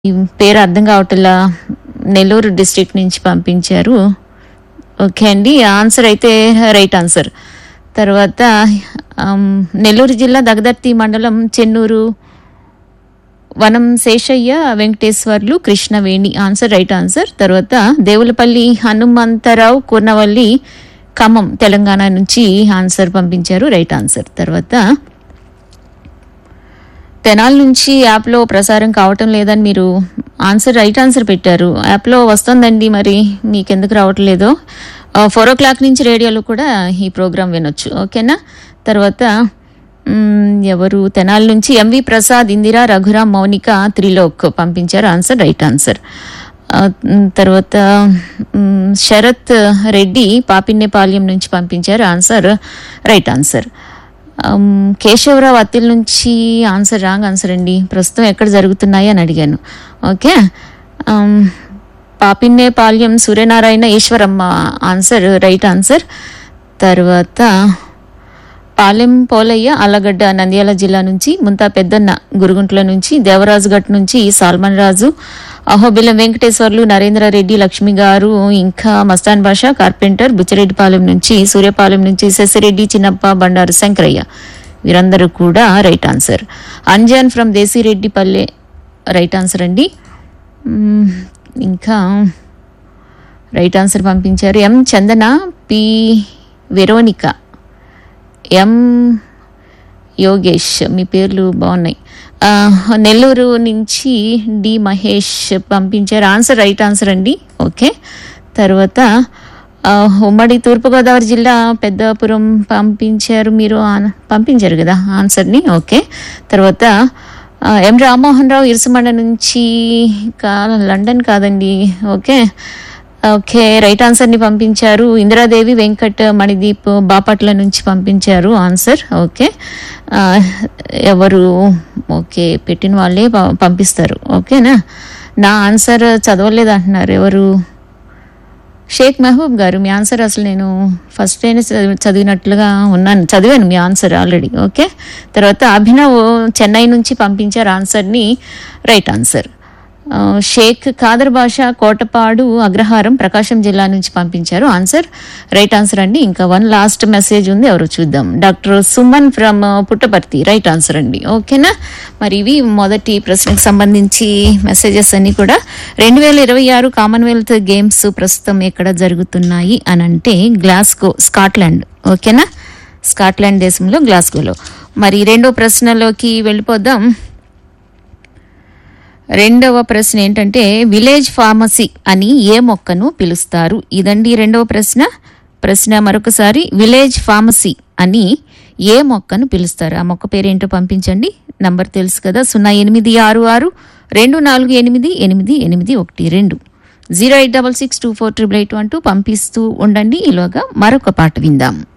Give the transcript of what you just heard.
ఈ పేరు అర్థం కావట్లా నెల్లూరు డిస్ట్రిక్ట్ నుంచి పంపించారు ఓకే అండి ఆన్సర్ అయితే రైట్ ఆన్సర్ తర్వాత ఆమ్, నెల్లూరు జిల్లా దగదర్తి మండలం Chennur Vanam Seshaiah Venkateswarlu Krishnaveni answer right answer తర్వాత దేవులపల్లి హనుమంతరావు కూర్నవల్లి ఖమ్మం తెలంగాణ నుంచి ఆన్సర్ పంపించారు రైట్ ఆన్సర్ తర్వాత తెనాల నుంచి యాప్లో ప్రసారం కావటం లేదని మీరు ఆన్సర్ రైట్ ఆన్సర్ పెట్టారు యాప్లో వస్తుందండి మరి మీకెందుకు రావట్లేదో ఫోర్ ఓ క్లాక్ నుంచి రేడియోలో కూడా ఈ ప్రోగ్రాం వినొచ్చు ఓకేనా తర్వాత మ్, ఎవరు తెనాల నుంచి ఎంవి ప్రసాద్ ఇందిరా రఘురాం మౌనిక త్రిలోక్ పంపించారు ఆన్సర్ రైట్ ఆన్సర్ ఆ, మ్, తర్వాత మ్, శరత్ రెడ్డి పాపిన్నేపాల్యం నుంచి పంపించారు ఆన్సర్ రైట్ ఆన్సర్ అమ్, కేశవరావు అత్తిల్ నుంచి ఆన్సర్ రాంగ్ ఆన్సర్ అండి ప్రస్తుతం ఎక్కడ జరుగుతున్నాయి అని అడిగాను ఓకే అమ్, Papinnepalyam Suryanarayana Eswaramma answer right answer తర్వాత పాలెం పోలయ్య ఆలగడ్డ నంద్యాల జిల్లా నుంచి ముంతా పెద్దన్న గురుగుంట్ల నుంచి దేవరాజు గట్ నుంచి సాల్మన్ రాజు అహోబిలం వెంకటేశ్వర్లు నరేంద్రారెడ్డి లక్ష్మి గారు ఇంకా మస్తాన్ బాషా కార్పెంటర్ బుచ్చిరెడ్డిపాలెం నుంచి సూర్యపాలెం నుంచి శశిరెడ్డి చిన్నప్ప బండారు శంకరయ్య వీరందరూ కూడా right answer Anjan from Desireddipalle right answer అండి మ్మ్, ఇంకా రైట్ ఆన్సర్ పంపించారు M Chandana P Veronica M Yogesh మీ పేర్లు బాగున్నాయి ఆ, నెల్లూరు నుంచి డి మహేష్ పంపించారు ఆన్సర్ రైట్ ఆన్సర్ అండి ఓకే తర్వాత ఆ, ఉమ్మడి తూర్పుగోదావరి జిల్లా పెద్దాపురం పంపించారు మీరు ఆన్- పంపించారు కదా ఆన్సర్ని ఓకే తర్వాత ఆ, ఎం రామ్మోహన్ రావు ఇరుసుమండ నుంచి కా లండన్ కాదండి ఓకే ఓకే రైట్ ఆన్సర్ని పంపించారు ఇందిరాదేవి వెంకట్ మణిదీప్ బాపట్ల నుంచి పంపించారు ఆన్సర్ ఓకే ఆ, ఎవరు ఓకే పెట్టిన వాళ్ళే ప- పంపిస్తారు ఓకేనా నా ఆన్సర్ చదవలేదు అంటున్నారు ఎవరు షేక్ మహబూబ్ గారు మీ ఆన్సర్ అసలు నేను ఫస్ట్ అయినా చదివి- చదివినట్లుగా ఉన్నాను చదివాను మీ ఆన్సర్ ఆల్రెడీ ఓకే తర్వాత అభినవ్ చెన్నై నుంచి పంపించారు ఆన్సర్ని రైట్ ఆన్సర్ ఆ, షేక్ ఖాదర్ బాషా కోటపాడు అగ్రహారం ప్రకాశం జిల్లా నుంచి పంపించారు ఆన్సర్ రైట్ ఆన్సర్ అండి ఇంకా వన్ లాస్ట్ మెసేజ్ ఉంది ఎవరు చూద్దాం doctor Suman from Puttaparthi right answer అండి ఓకేనా మరి ఇవి మొదటి ప్రశ్నకు సంబంధించి మెసేజెస్ అన్ని కూడా రెండు వేల ఇరవై ఆరు కామన్వెల్త్ గేమ్స్ ప్రస్తుతం ఎక్కడ జరుగుతున్నాయి అని అంటే గ్లాస్గో స్కాట్లాండ్ ఓకేనా స్కాట్లాండ్ దేశంలో గ్లాస్గోలో మరి రెండో ప్రశ్నలోకి వెళ్ళిపోదాం రెండవ ప్రశ్న ఏంటంటే విలేజ్ ఫార్మసీ అని ఏ మొక్కను పిలుస్తారు ఇదండి రెండవ ప్రశ్న ప్రశ్న మరొకసారి విలేజ్ ఫార్మసీ అని ఏ మొక్కను పిలుస్తారు ఆ మొక్క పేరేంటో పంపించండి నంబర్ తెలుసు కదా సున్నా ఎనిమిది ఆరు ఆరు రెండు నాలుగు ఎనిమిది ఎనిమిది ఎనిమిది ఒకటి రెండు zero eight double six two four triple eight one two పంపిస్తూ ఉండండి ఈలోగా మరొక పాట విందాం